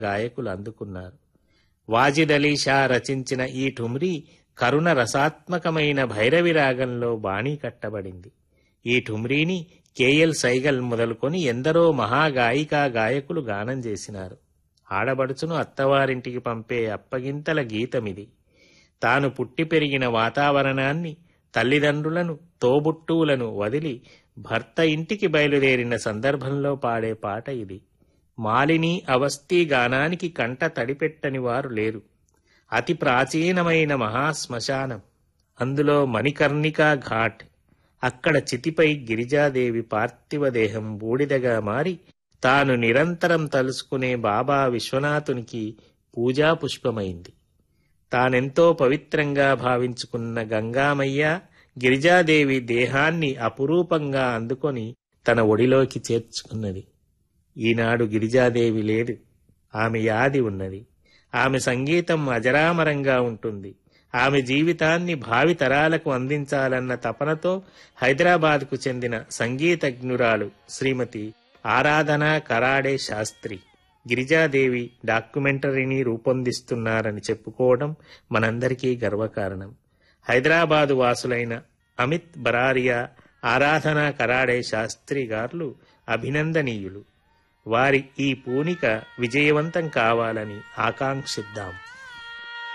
గాయకులు అందుకున్నారు వాజిద్ అలీ షా రచించిన ఈ ఠుమ్రీ కరుణ రసాత్మకమైన భైరవి రాగంలో బాణీ కట్టబడింది ఈ ఠుమ్రీని కేఎల్ సైగల్ మొదలుకొని ఎందరో మహాగాయికా గాయకులు గానం చేసినారు ఆడబడుచును అత్తవారింటికి పంపే అప్పగింతల గీతమిది తాను పుట్టి పెరిగిన వాతావరణాన్ని తల్లిదండ్రులను తోబుట్టువులను వదిలి భర్త ఇంటికి బయలుదేరిన సందర్భంలో పాడే పాట ఇది మాలిని అవస్థీ గానానికి కంట తడిపెట్టని వారు లేరు అతి ప్రాచీనమైన మహాశ్మశానం అందులో మణికర్ణికా ఘాట్ అక్కడ చితిపై గిరిజాదేవి పార్థివ దేహం బూడిదగా మారి తాను నిరంతరం తలుసుకునే బాబా విశ్వనాథునికి పూజా పుష్పమైంది తానెంతో పవిత్రంగా భావించుకున్న గంగామయ్య గిరిజాదేవి దేహాన్ని అపురూపంగా అందుకొని తన ఒడిలోకి చేర్చుకున్నది ఈనాడు గిరిజాదేవి లేదు ఆమె యాది ఉన్నది ఆమె సంగీతం అజరామరంగా ఉంటుంది ఆమె జీవితాన్ని భావి తరాలకు అందించాలన్న తపనతో హైదరాబాద్కు చెందిన సంగీతజ్ఞురాలు శ్రీమతి ఆరాధన కరాడే శాస్త్రి గిరిజాదేవి డాక్యుమెంటరీని రూపొందిస్తున్నారని చెప్పుకోవడం మనందరికీ గర్వకారణం హైదరాబాదు వాసులైన అమిత్ బరారియా ఆరాధన కరాడే శాస్త్రి గారు అభినందనీయులు వారి ఈ పూనిక విజయవంతం కావాలని ఆకాంక్షిద్దాం